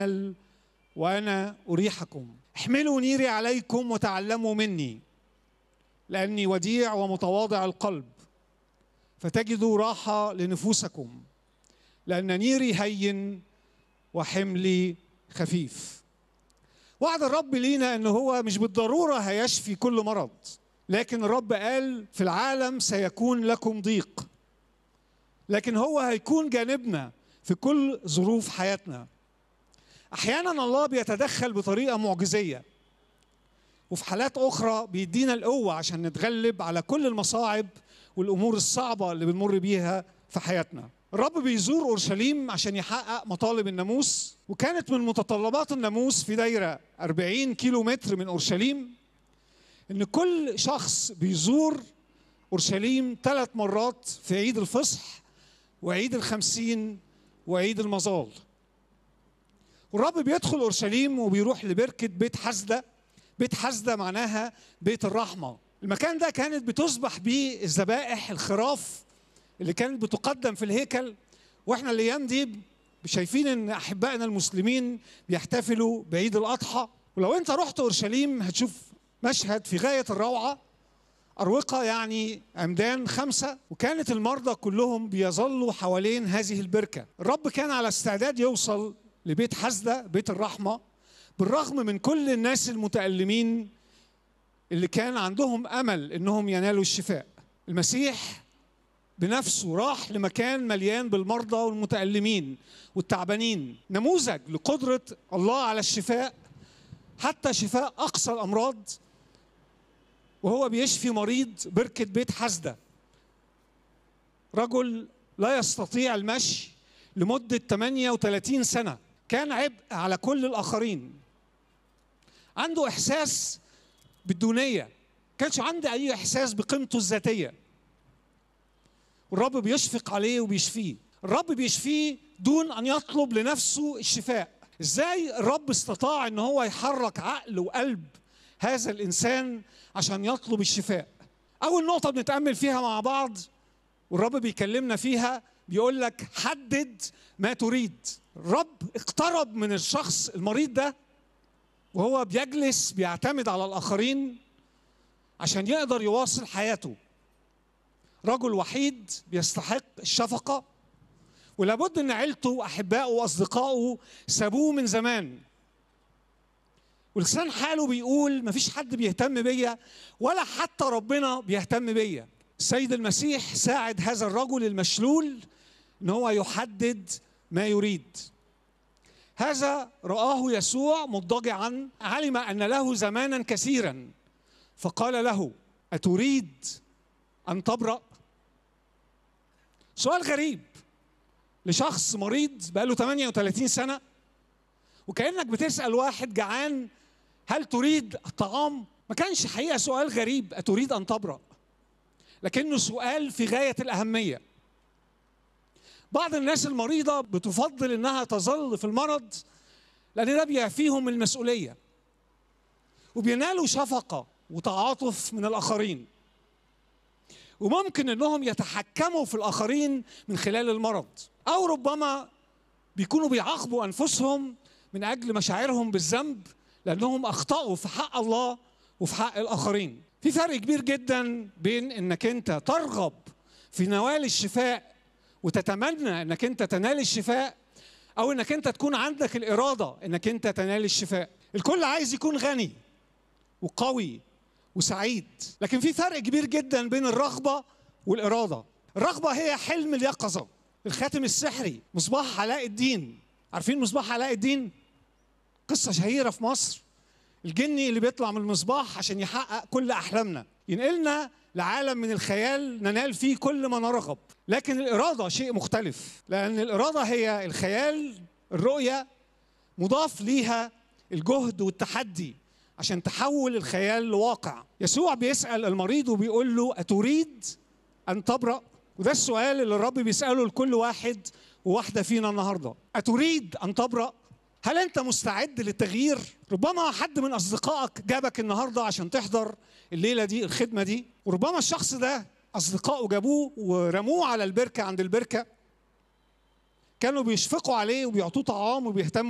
وأنا أريحكم احملوا نيري عليكم وتعلموا مني لأني وديع ومتواضع القلب فتجدوا راحة لنفوسكم لأن نيري هين وحملي خفيف وعد الرب لينا ان هو مش بالضروره هيشفي كل مرض لكن الرب قال في العالم سيكون لكم ضيق لكن هو هيكون جانبنا في كل ظروف حياتنا احيانا الله بيتدخل بطريقه معجزيه وفي حالات اخرى بيدينا القوه عشان نتغلب على كل المصاعب والامور الصعبه اللي بنمر بيها في حياتنا الرب بيزور اورشليم عشان يحقق مطالب الناموس وكانت من متطلبات الناموس في دايره 40 كيلو متر من اورشليم ان كل شخص بيزور اورشليم ثلاث مرات في عيد الفصح وعيد الخمسين وعيد المظال والرب بيدخل اورشليم وبيروح لبركه بيت حسده بيت حسده معناها بيت الرحمه المكان ده كانت بتذبح بيه الذبائح الخراف اللي كانت بتقدم في الهيكل واحنا الايام دي شايفين ان احبائنا المسلمين بيحتفلوا بعيد الاضحى ولو انت رحت اورشليم هتشوف مشهد في غايه الروعه أروقة يعني عمدان خمسة وكانت المرضى كلهم بيظلوا حوالين هذه البركة الرب كان على استعداد يوصل لبيت حسدة بيت الرحمة بالرغم من كل الناس المتألمين اللي كان عندهم أمل إنهم ينالوا الشفاء المسيح بنفسه راح لمكان مليان بالمرضى والمتألمين والتعبانين نموذج لقدرة الله على الشفاء حتى شفاء أقصى الأمراض وهو بيشفي مريض بركة بيت حسدة رجل لا يستطيع المشي لمدة 38 سنة كان عبء على كل الآخرين عنده إحساس بالدونية كانش عنده أي إحساس بقيمته الذاتية والرب بيشفق عليه وبيشفيه الرب بيشفيه دون أن يطلب لنفسه الشفاء إزاي الرب استطاع أن هو يحرك عقل وقلب هذا الإنسان عشان يطلب الشفاء أول نقطة بنتأمل فيها مع بعض والرب بيكلمنا فيها بيقول لك حدد ما تريد الرب اقترب من الشخص المريض ده وهو بيجلس بيعتمد على الآخرين عشان يقدر يواصل حياته رجل وحيد بيستحق الشفقة ولابد ان عيلته واحبائه واصدقائه سابوه من زمان ولسان حاله بيقول مفيش حد بيهتم بيا ولا حتى ربنا بيهتم بيا السيد المسيح ساعد هذا الرجل المشلول ان هو يحدد ما يريد هذا رآه يسوع مضطجعا علم أن له زمانا كثيرا فقال له أتريد أن تبرأ؟ سؤال غريب لشخص مريض بقاله 38 سنة وكأنك بتسأل واحد جعان هل تريد الطعام؟ ما كانش حقيقة سؤال غريب أتريد أن تبرأ؟ لكنه سؤال في غاية الأهمية بعض الناس المريضة بتفضل إنها تظل في المرض لأن ده بيعفيهم من المسؤولية وبينالوا شفقة وتعاطف من الآخرين وممكن إنهم يتحكموا في الآخرين من خلال المرض أو ربما بيكونوا بيعاقبوا أنفسهم من أجل مشاعرهم بالذنب لأنهم أخطأوا في حق الله وفي حق الآخرين في فرق كبير جدا بين إنك أنت ترغب في نوال الشفاء وتتمنى انك انت تنال الشفاء او انك انت تكون عندك الاراده انك انت تنال الشفاء الكل عايز يكون غني وقوي وسعيد لكن في فرق كبير جدا بين الرغبه والاراده الرغبه هي حلم اليقظه الخاتم السحري مصباح علاء الدين عارفين مصباح علاء الدين قصه شهيره في مصر الجني اللي بيطلع من المصباح عشان يحقق كل احلامنا ينقلنا لعالم من الخيال ننال فيه كل ما نرغب لكن الإرادة شيء مختلف لأن الإرادة هي الخيال الرؤية مضاف ليها الجهد والتحدي عشان تحول الخيال لواقع يسوع بيسأل المريض وبيقول له أتريد أن تبرأ وده السؤال اللي الرب بيسأله لكل واحد وواحدة فينا النهاردة أتريد أن تبرأ هل أنت مستعد للتغيير؟ ربما حد من أصدقائك جابك النهاردة عشان تحضر الليلة دي الخدمة دي وربما الشخص ده أصدقائه جابوه ورموه على البركة عند البركة كانوا بيشفقوا عليه وبيعطوه طعام وبيهتموا